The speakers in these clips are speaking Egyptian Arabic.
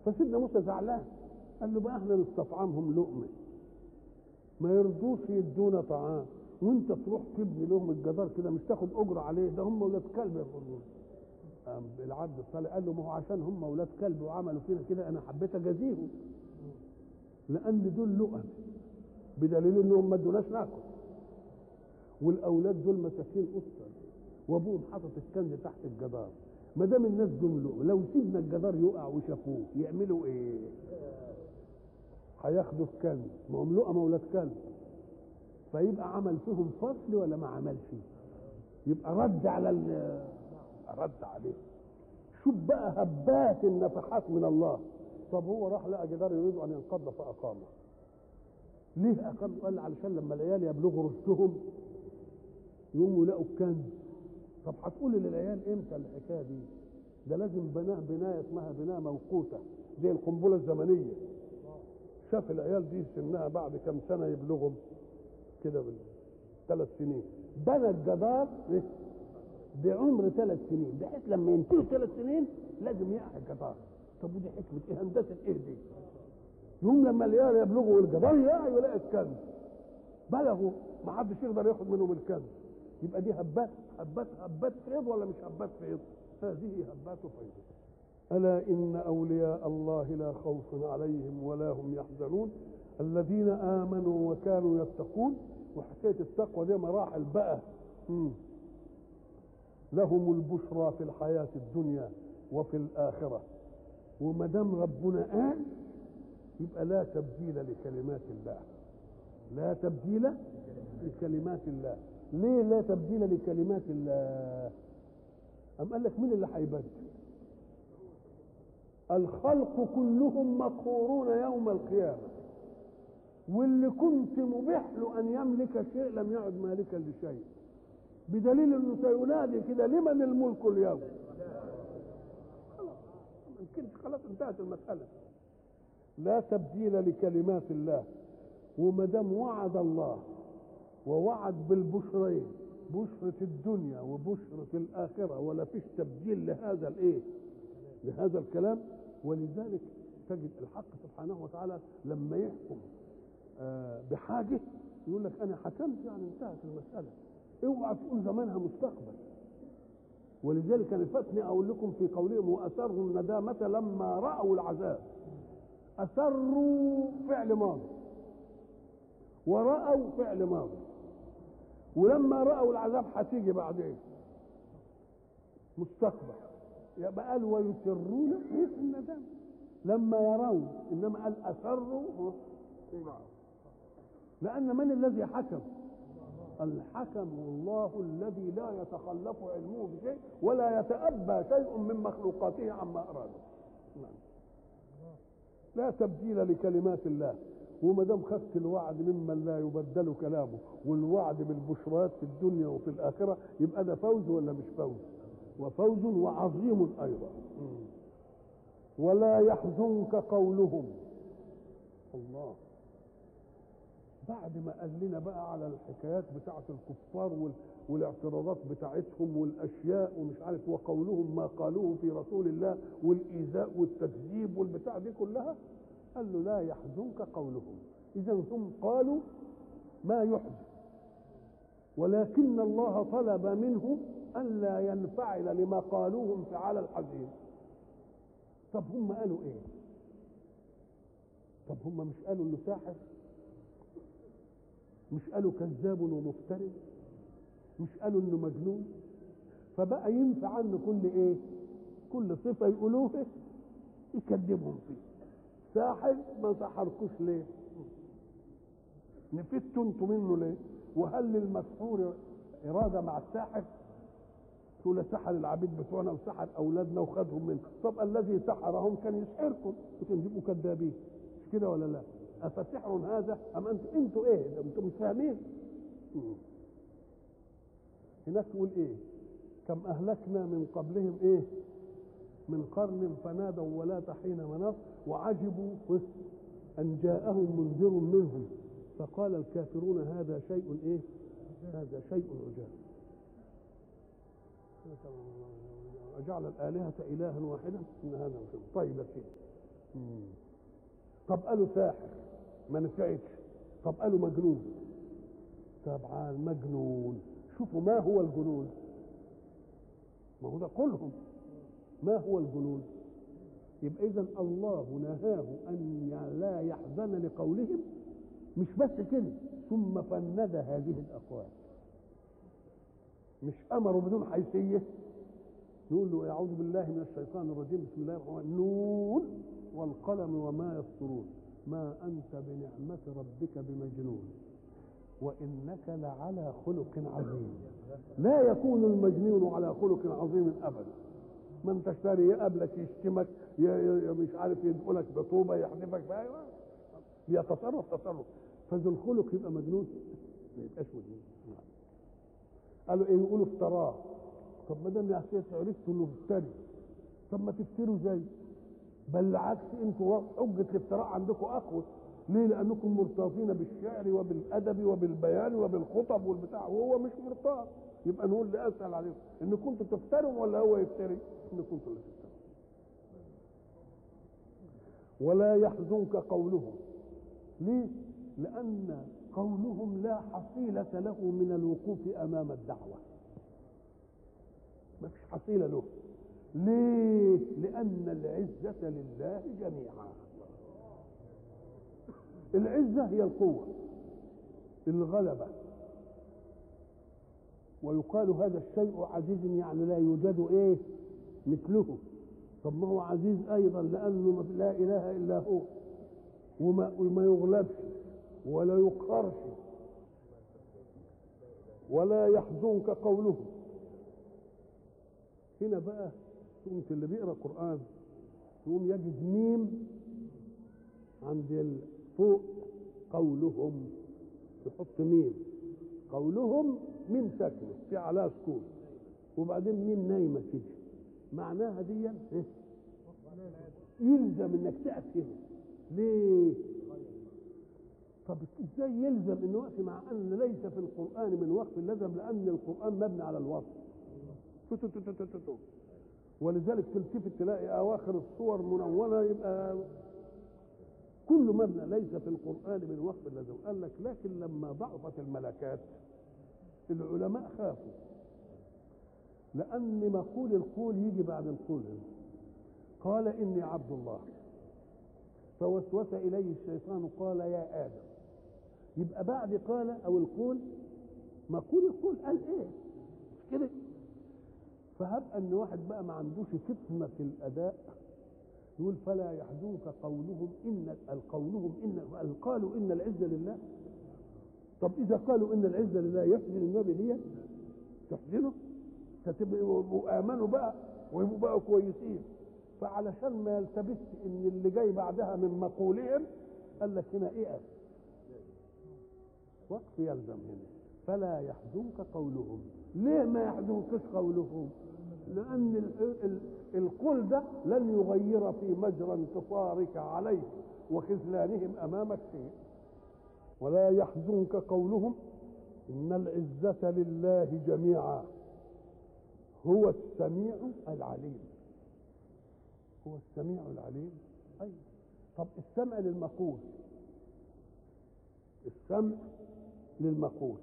فسيدنا موسى زعلان قال له بقى احنا نستطعمهم لقمه ما يرضوش يدونا طعام وانت تروح تبني لهم الجدار كده مش تاخد اجره عليه ده هم ولاد كلب يقولون العبد الصالح قال له ما هو عشان هم ولاد كلب وعملوا فينا كده انا حبيت اجازيهم لان دول لقم بدليل انهم ما ادوناش ناكل والاولاد دول مساكين اسر وابوهم حاطط الكنز تحت الجدار ما دام الناس دول لقم لو سيبنا الجدار يقع وشافوه يعملوا ايه؟ هياخدوا الكلب ما هم لقمه ولاد كلب فيبقى عمل فيهم فصل ولا ما عملش يبقى رد على رد عليه شوف بقى هبات النفحات من الله طب هو راح لقى جدار يريد ان ينقض فاقامه ليه اقام قال علشان لما العيال يبلغوا رشدهم يقوموا يلاقوا الكنز طب هتقول للعيال امتى الحكايه دي ده لازم بناء بنايه اسمها بناء موقوته زي القنبله الزمنيه شاف العيال دي سنها بعد كم سنه يبلغهم كده ثلاث سنين بنى الجدار بعمر ثلاث سنين بحيث لما ينتهي ثلاث سنين لازم يقع الجدار طب ودي حكمه ايه هندسه ايه دي؟ يوم لما العيال يبلغوا الجدار يقع يلاقي الكنز بلغوا ما حدش يقدر ياخد منهم الكنز يبقى دي هبات هبات هبات فيض ولا مش هبات فيض؟ هذه هبات فيض ألا إن أولياء الله لا خوف عليهم ولا هم يحزنون الذين آمنوا وكانوا يتقون وحكاية التقوى دي مراحل بقى مم. لهم البشرى في الحياة الدنيا وفي الآخرة وما دام ربنا قال يبقى لا تبديل لكلمات الله لا تبديل لكلمات الله ليه لا تبديل لكلمات الله أم قال لك مين اللي هيبدل الخلق كلهم مقهورون يوم القيامة واللي كنت مبيح له أن يملك شيء لم يعد مالكا لشيء بدليل أنه سينادي كده لمن الملك اليوم خلاص يمكن خلاص انتهت المسألة لا تبديل لكلمات الله وما دام وعد الله ووعد بالبشرين بشرة الدنيا وبشرة الآخرة ولا فيش تبديل لهذا الإيه؟ لهذا الكلام ولذلك تجد الحق سبحانه وتعالى لما يحكم آه بحاجة يقول لك أنا حكمت يعني انتهت المسألة اوعى تقول زمانها مستقبل ولذلك انا فاتني اقول لكم في قولهم واسروا الندامه لما راوا العذاب اسروا فعل ماضي وراوا فعل ماضي ولما راوا العذاب هتيجي بعدين مستقبل يبقى قال ويسرون في الندامه لما يرون انما قال اسروا لان من الذي حكم الحكم الله الذي لا يتخلف علمه بشيء ولا يتأبى شيء من مخلوقاته عما أراد لا تبديل لكلمات الله وما دام خدت الوعد ممن لا يبدل كلامه والوعد بالبشرات في الدنيا وفي الآخرة يبقى ده فوز ولا مش فوز وفوز وعظيم أيضا ولا يحزنك قولهم الله بعد ما قال لنا بقى على الحكايات بتاعة الكفار والاعتراضات بتاعتهم والاشياء ومش عارف وقولهم ما قالوه في رسول الله والايذاء والتكذيب والبتاع دي كلها قال له لا يحزنك قولهم اذا هم قالوا ما يحزن ولكن الله طلب منه الا ينفعل لما قالوه انفعال الحزين طب هم قالوا ايه طب هم مش قالوا انه ساحر مش قالوا كذاب ومفتري مش قالوا انه مجنون فبقى ينفع عنه كل ايه كل صفه يقولوها يكذبهم فيه ساحر ما سحركوش ليه نفدتوا انتوا منه ليه وهل للمسحور اراده مع الساحر تقول سحر العبيد بتوعنا وسحر اولادنا وخدهم منه طب الذي سحرهم كان يسحركم وكان تبقوا كذابين مش كده ولا لا أفسحر هذا أم أنتم أنتوا إيه؟ أنتم مش فاهمين؟ هناك تقول إيه؟ كم أهلكنا من قبلهم إيه؟ من قرن فنادوا ولا حين مناص وعجبوا أن جاءهم منذر منهم فقال الكافرون هذا شيء إيه؟ هذا شيء عجاب أجعل الآلهة إلها واحدا إن هذا مش طيب يا سيدي طب قالوا ساحر ما نفعتش طب قالوا مجنون طبعا مجنون شوفوا ما هو الجنون ما هو ده قولهم ما هو الجنون يبقى اذا الله نهاه ان لا يحزن لقولهم مش بس كده ثم فند هذه الاقوال مش امروا بدون حيثيه نقول له اعوذ بالله من الشيطان الرجيم بسم الله الرحمن الرحيم نون والقلم وما يسطرون ما انت بنعمه ربك بمجنون وانك لعلى خلق عظيم لا يكون المجنون على خلق عظيم ابدا من تشتري يقابلك يشتمك ي- ي- مش عارف يدخلك بطوبه يحذفك بأيوة. يتصرف تصرف فذو الخلق يبقى مجنون ما يبقاش مجنون قالوا ايه يقولوا افتراه طب ما دام يا سيدي عرفتوا انه افتري طب ما تفتروا زي بل بالعكس انتوا حجه الافتراء عندكم اقوى ليه؟ لانكم مرتاطين بالشعر وبالادب وبالبيان وبالخطب والبتاع وهو مش مرتاط يبقى نقول لي اسال عليكم ان كنتوا تفتروا ولا هو يفتري؟ ان كنتوا اللي تفتروا ولا يحزنك قولهم ليه؟ لأن قولهم لا حصيلة له من الوقوف أمام الدعوة ما فيش حصيلة له ليه؟ لأن العزة لله جميعا العزة هي القوة الغلبة ويقال هذا الشيء عزيز يعني لا يوجد ايه مثله طب ما هو عزيز ايضا لانه لا اله الا هو وما, وما يغلبش ولا يقهرش ولا يحزنك قوله هنا بقى تقوم اللي بيقرا قران يقوم يجد ميم عند ال- فوق قولهم يحط ميم قولهم ميم ساكنه في عليها سكون وبعدين ميم نايمه كده معناها دي إيه؟ يلزم انك تقف هنا ليه؟ طب ازاي يلزم انه وقف مع ان ليس في القران من وقف اللزم لان القران مبني على الوصف تو تو تو تو تو تو تو. ولذلك تلتفت تلاقي اواخر الصور منونه يبقى كل مبنى ليس في القران من وقف اللزم قال لك لكن لما ضعفت الملكات العلماء خافوا لأن مقول القول يجي بعد القول قال إني عبد الله فوسوس إليه الشيطان قال يا آدم يبقى بعد قال أو القول مقول القول قال إيه مش كده فهب أن واحد بقى ما عندوش فطنة الأداء يقول فلا يحزنك قولهم إن قولهم إن قالوا إن العزة لله طب إذا قالوا إن العزة لله يحزن النبي دي تحزنه فتبقوا امنوا بقى ويبقوا بقى كويسين فعلشان ما يلتبس ان اللي جاي بعدها من مقولهم قال لك هنا ايه وقف يلزم هنا فلا يحزنك قولهم ليه ما يحزنكش قولهم لان ال- ال- القول ده لن يغير في مجرى انتصارك عليه وخذلانهم امامك شيء ولا يحزنك قولهم ان العزه لله جميعا هو السميع العليم هو السميع العليم أيوة طب السمع للمقول السمع للمقول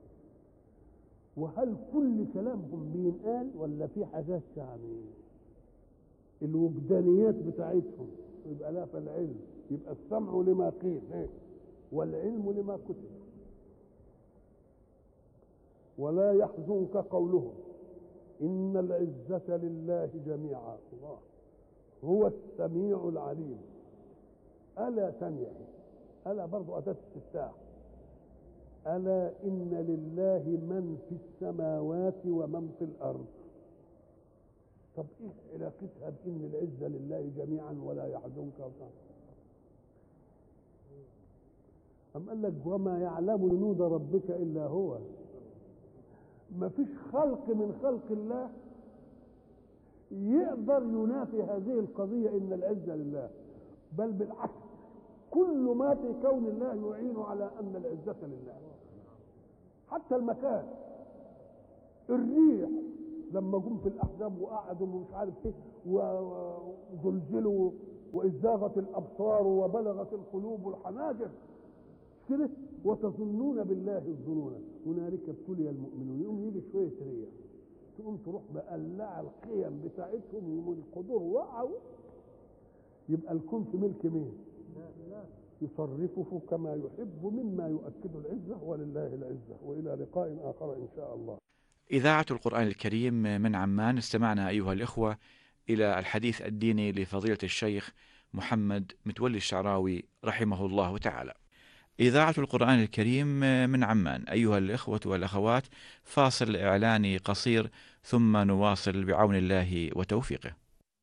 وهل كل كلامهم بينقال ولا في حاجات يعني الوجدانيات بتاعتهم يبقى لا فالعلم يبقى السمع لما قيل إيه؟ والعلم لما كتب ولا يحزنك قولهم إن العزة لله جميعا الله هو السميع العليم ألا تنيح ألا برضو أتت استفتاح ألا إن لله من في السماوات ومن في الأرض طب إيه علاقتها بإن العزة لله جميعا ولا يحزنك وطن. أم قال لك وما يعلم جنود ربك إلا هو ما فيش خلق من خلق الله يقدر ينافي هذه القضية إن العزة لله بل بالعكس كل ما في كون الله يعين على أن العزة لله حتى المكان الريح لما جم في الأحزاب وقعدوا ومش عارف إيه و- وزلزلوا وإذ زاغت الأبصار وبلغت القلوب الحناجر مش كده وتظنون بالله الظنون هنالك ابتلي المؤمنون يوم يجي شوية ريح تقوم تروح مقلع القيم بتاعتهم والقدور وقعوا يبقى الكون في ملك مين؟ يصرفه كما يحب مما يؤكد العزة ولله العزة وإلى لقاء آخر إن شاء الله إذاعة القرآن الكريم من عمان استمعنا أيها الإخوة إلى الحديث الديني لفضيلة الشيخ محمد متولي الشعراوي رحمه الله تعالى. إذاعة القرآن الكريم من عمان أيها الإخوة والأخوات فاصل إعلاني قصير ثم نواصل بعون الله وتوفيقه.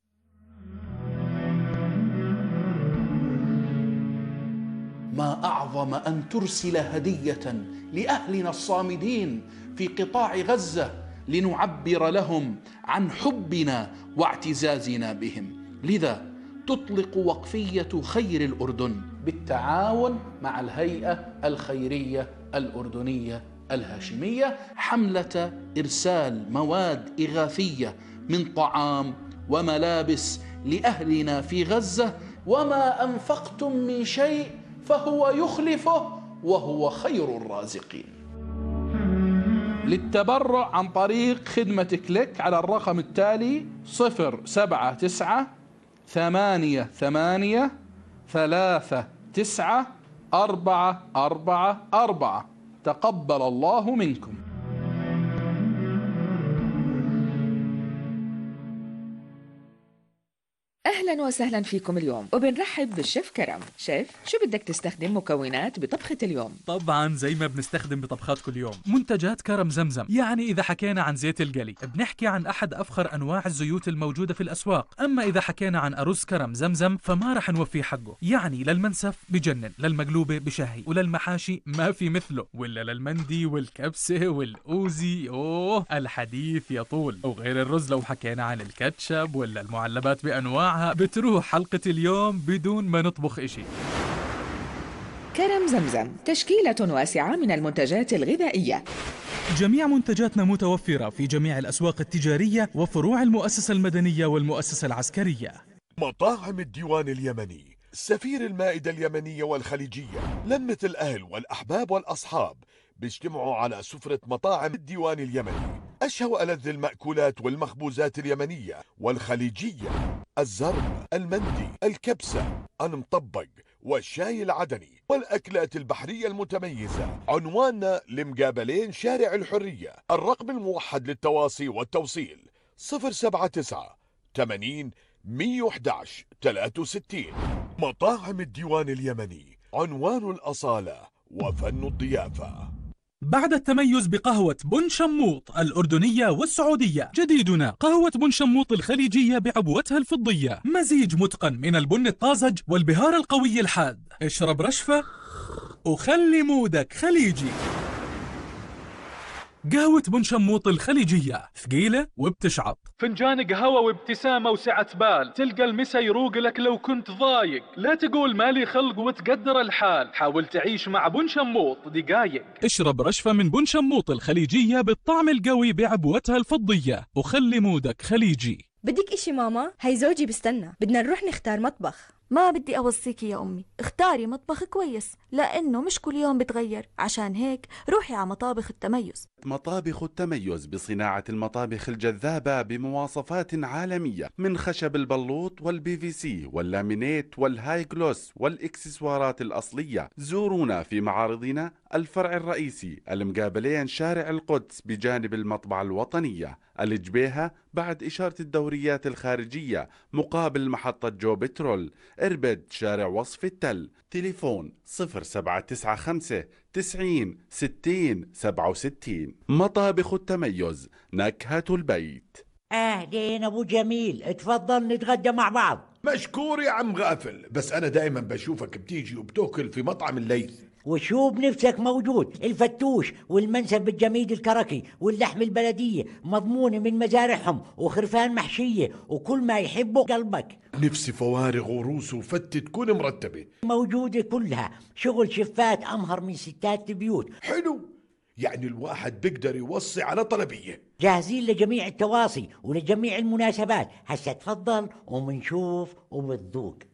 ما اعظم ان ترسل هديه لاهلنا الصامدين في قطاع غزه لنعبر لهم عن حبنا واعتزازنا بهم لذا تطلق وقفيه خير الاردن بالتعاون مع الهيئه الخيريه الاردنيه الهاشميه حمله ارسال مواد اغاثيه من طعام وملابس لاهلنا في غزه وما انفقتم من شيء فهو يخلفه وهو خير الرازقين للتبرع عن طريق خدمة كليك على الرقم التالي صفر سبعة تسعة ثمانية ثمانية ثلاثة تسعة أربعة أربعة أربعة تقبل الله منكم اهلا وسهلا فيكم اليوم وبنرحب بالشيف كرم شيف شو بدك تستخدم مكونات بطبخة اليوم طبعا زي ما بنستخدم بطبخات كل يوم منتجات كرم زمزم يعني إذا حكينا عن زيت القلي بنحكي عن أحد أفخر أنواع الزيوت الموجودة في الأسواق أما إذا حكينا عن أرز كرم زمزم فما رح نوفيه حقه يعني للمنسف بجنن للمقلوبة بشهي وللمحاشي ما في مثله ولا للمندي والكبسة والأوزي أوه الحديث يطول وغير الرز لو حكينا عن الكاتشب ولا المعلبات بأنواعها بتروح حلقة اليوم بدون ما نطبخ إشي كرم زمزم تشكيلة واسعة من المنتجات الغذائية جميع منتجاتنا متوفرة في جميع الأسواق التجارية وفروع المؤسسة المدنية والمؤسسة العسكرية مطاعم الديوان اليمني سفير المائدة اليمنية والخليجية لمة الأهل والأحباب والأصحاب بيجتمعوا على سفرة مطاعم الديوان اليمني أشهى وألذ المأكولات والمخبوزات اليمنية والخليجية الزرب المندي الكبسة المطبق والشاي العدني والأكلات البحرية المتميزة عنواننا لمقابلين شارع الحرية الرقم الموحد للتواصي والتوصيل 079 80 111 63 مطاعم الديوان اليمني عنوان الأصالة وفن الضيافة بعد التميز بقهوة بن شموط الأردنية والسعودية جديدنا قهوة بن شموط الخليجية بعبوتها الفضية مزيج متقن من البن الطازج والبهار القوي الحاد اشرب رشفة وخلي مودك خليجي قهوة بن شموط الخليجية ثقيلة وبتشعط فنجان قهوة وابتسامة وسعة بال تلقى المسا يروق لك لو كنت ضايق لا تقول مالي خلق وتقدر الحال حاول تعيش مع بن شموط دقايق اشرب رشفة من بن شموط الخليجية بالطعم القوي بعبوتها الفضية وخلي مودك خليجي بدك اشي ماما هي زوجي بستنى بدنا نروح نختار مطبخ ما بدي أوصيكي يا أمي اختاري مطبخ كويس لأنه مش كل يوم بتغير عشان هيك روحي على مطابخ التميز مطابخ التميز بصناعة المطابخ الجذابة بمواصفات عالمية من خشب البلوط والبي في سي واللامينيت والهاي جلوس والإكسسوارات الأصلية زورونا في معارضنا الفرع الرئيسي المقابلين شارع القدس بجانب المطبعة الوطنية الجبيهة بعد إشارة الدوريات الخارجية مقابل محطة جو بترول إربد شارع وصف التل تليفون 0795 90 60 67 مطابخ التميز نكهة البيت اهلين ابو جميل اتفضل نتغدى مع بعض مشكور يا عم غافل بس انا دائما بشوفك بتيجي وبتاكل في مطعم الليث وشو بنفسك موجود الفتوش والمنسف الجميد الكركي واللحم البلدية مضمونة من مزارعهم وخرفان محشية وكل ما يحبه قلبك نفسي فوارغ وروس وفتة تكون مرتبة موجودة كلها شغل شفات أمهر من ستات البيوت حلو يعني الواحد بيقدر يوصي على طلبية جاهزين لجميع التواصي ولجميع المناسبات هسا تفضل ومنشوف وبتذوق